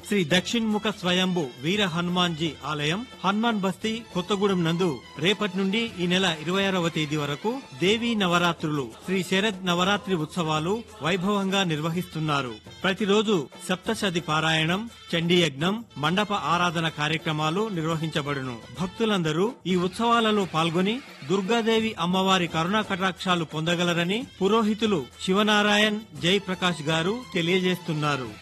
శ్రీ దక్షిణ్ముఖ స్వయంభు వీర హనుమాన్జీ ఆలయం హనుమాన్ బస్తీ కొత్తగూడెం నందు రేపటి నుండి ఈ నెల ఇరవై ఆరవ తేదీ వరకు దేవీ నవరాత్రులు శ్రీ శరద్ నవరాత్రి ఉత్సవాలు వైభవంగా నిర్వహిస్తున్నారు ప్రతిరోజు సప్తశతి పారాయణం చండీ యజ్ఞం మండప ఆరాధన కార్యక్రమాలు నిర్వహించబడును భక్తులందరూ ఈ ఉత్సవాలలో పాల్గొని దుర్గాదేవి అమ్మవారి కరుణా కటాక్షాలు పొందగలరని పురోహితులు శివనారాయణ్ జయప్రకాష్ గారు తెలియజేస్తున్నారు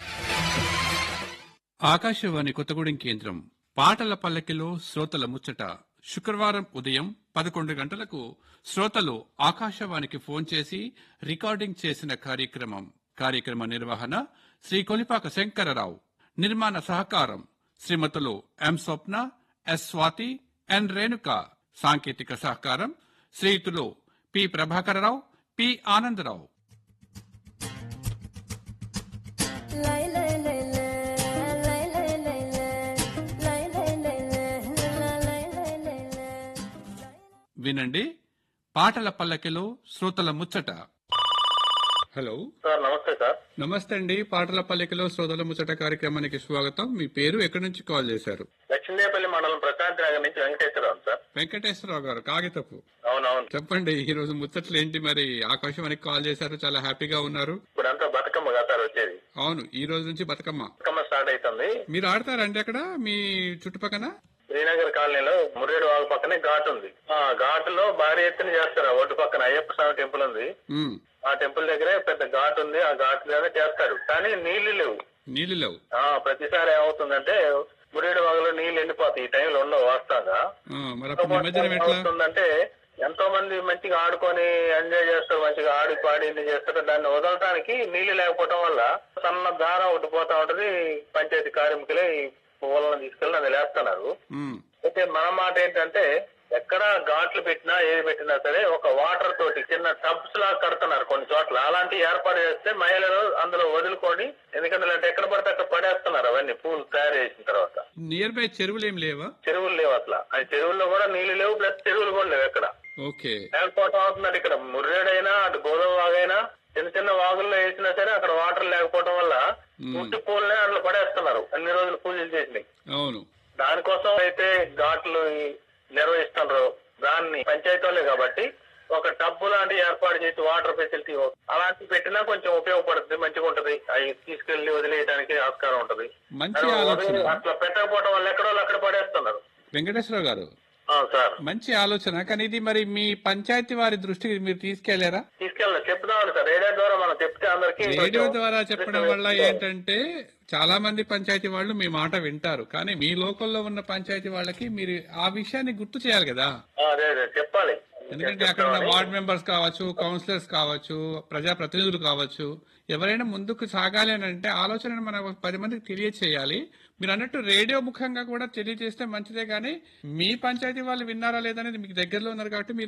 ఆకాశవాణి కొత్తగూడెం కేంద్రం పాటల పల్లకిలో శ్రోతల ముచ్చట శుక్రవారం ఉదయం పదకొండు గంటలకు శ్రోతలు ఆకాశవాణికి ఫోన్ చేసి రికార్డింగ్ చేసిన కార్యక్రమం కార్యక్రమ నిర్వహణ శ్రీ కొలిపాక శంకరరావు నిర్మాణ సహకారం శ్రీమతులు M Swapna S Swathi N Renuka సాంకేతిక సహకారం శ్రీయుతులు పి ప్రభాకరరావు పి ఆనందరావు లై లై లై లై లై లై లై లై లై లై లై లై లై లై వినండి పాటల పల్లకిలో శ్రోతల ముచ్చట హలో సార్ నమస్తే సార్ నమస్తే అండి పాటల పల్లకిలో శ్రోతల ముచ్చట కార్యక్రమానికి స్వాగతం మీ పేరు ఎక్కడి నుంచి కాల్ చేశారు లక్ష్మీదేపల్లి మండలం ప్రశాంత్ నగర్ నుంచి వెంకటేశ్వరరావు సార్ వెంకటేశ్వరరావు గారు కాగితపు అవునవును చెప్పండి ఈ రోజు ముచ్చట్లు ఏంటి మరి ఆకాశవాణికి కాల్ చేశారు చాలా హ్యాపీగా ఉన్నారు ఇప్పుడంతా బతుకమ్మ కదా సార్ వచ్చేది అవును ఈ రోజు నుంచి బతుకమ్మ బతుకమ్మ స్టార్ట్ అవుతుంది మీరు ఆడతారండి అక్కడ మీ చుట్టుపక్కన శ్రీనగర్ కాలనీలో మురేడు వాగు పక్కనే ఘాట్ ఉంది ఆ ఘాట్లో భారీ ఎత్తున చేస్తారు ఆ ఒడ్డు పక్కన అయ్యప్ప స్వామి టెంపుల్ ఉంది ఉమ్, ఆ టెంపుల్ దగ్గరే పెద్ద ఘాట్ ఉంది ఆ ఘాట్ మీద చేస్తారు కానీ నీళ్లు లేవు నీళ్లు లేవు ఆ ప్రతిసారి ఏమవుతుందంటే మురేడు వాగులో నీళ్లు ఎండిపోతాయి ఈ టైంలో ఉండవు వాస్తవంగా ఆ, మరి అప్పుడు నిమజ్జనం ఎట్లా ఏమవుతుందంటే ఎంతో మంది మంచిగా ఆడుకొని ఎంజాయ్ చేస్తారు మంచిగా ఆడి పాడి ఇది చేస్తారు దాన్ని వదలటానికి నీళ్లు లేకపోవడం వల్ల సన్న దార ఒకటి పోతా ఉంటది పంచాయతీ కార్మికులే ఈ పువ్వులను తీసుకెళ్ళి అది లేస్తున్నారు ఉమ్, అయితే మన మాట ఏంటంటే ఎక్కడ ఘాట్లు పెట్టినా ఏది పెట్టినా సరే ఒక వాటర్ తోటి చిన్న టబ్స్ లాగా కడుతున్నారు కొన్ని చోట్ల అలాంటి ఏర్పాటు చేస్తే మహిళలు అందులో వదులుకొని ఎందుకంటే ఇలాంటి ఎక్కడ పడితే అక్కడ పడేస్తున్నారు అవన్నీ పూలు తయారు చేసిన తర్వాత నియర్ బై చెరువులు ఏం లేవా చెరువులు లేవు అసలు ఆ చెరువుల్లో కూడా నీళ్లు లేవు ప్లస్ చెరువులు కూడా లేవు ఎక్కడ ఓకే లేకపోవటం అవుతున్నట్టు ఇక్కడ ముర్రేడైనా అటు గోదావరి వాగైనా చిన్న చిన్న వాగుల్లో వేసినా సరే అక్కడ వాటర్ లేకపోవడం వల్ల పుట్టి పూలనే అట్లా పడేస్తున్నారు అన్ని రోజులు పూజలు చేసినాయి అవును దానికోసం అయితే ఘాట్లు నిర్వహిస్తున్నారు దాన్ని పంచాయతీ వాళ్ళే కాబట్టి ఒక టబ్బు లాంటి ఏర్పాటు చేసి వాటర్ ఫెసిలిటీ అలాంటి పెట్టినా కొంచెం ఉపయోగపడుతుంది మంచిగా ఉంటది అవి తీసుకెళ్లి వదిలేయడానికి ఆస్కారం ఉంటది మంచి కానీ ఆలోచన వదిలి- అట్లా పెట్టకపోవడం వల్ల ఎక్కడో వాళ్ళు అక్కడ పడేస్తున్నారు వెంకటేశ్వరరావు గారు ఆ, సార్ మంచి ఆలోచన కానీ ఇది మరి మీ పంచాయతీ వారి దృష్టికి మీరు తీసుకెళ్లారా తీసుకెళ్ళి చెప్తామని సార్ రేడియో ద్వారా మనం చెప్తే అందరికి రేడియో ద్వారా చెప్పడం వల్ల ఏంటంటే చాలా మంది పంచాయతీ వాళ్ళు మీ మాట వింటారు కానీ మీ లోకల్లో ఉన్న పంచాయతీ వాళ్ళకి మీరు ఆ విషయాన్ని గుర్తు చేయాలి కదా అదే అదే చెప్పాలి ఎందుకంటే అక్కడ ఉన్న వార్డ్ మెంబర్స్ కావచ్చు కౌన్సిలర్స్ కావచ్చు ప్రజా ప్రతినిధులు కావచ్చు ఎవరైనా ముందుకు సాగాలి అని అంటే ఆలోచనను మనం ఒక పది మందికి తెలియచేయాలి మీరు అన్నట్టు రేడియో ముఖంగా కూడా తెలియజేస్తే మంచిదే కానీ మీ పంచాయతీ వాళ్ళు విన్నారా లేదనేది మీకు దగ్గరలో ఉన్నారు కాబట్టి మీరు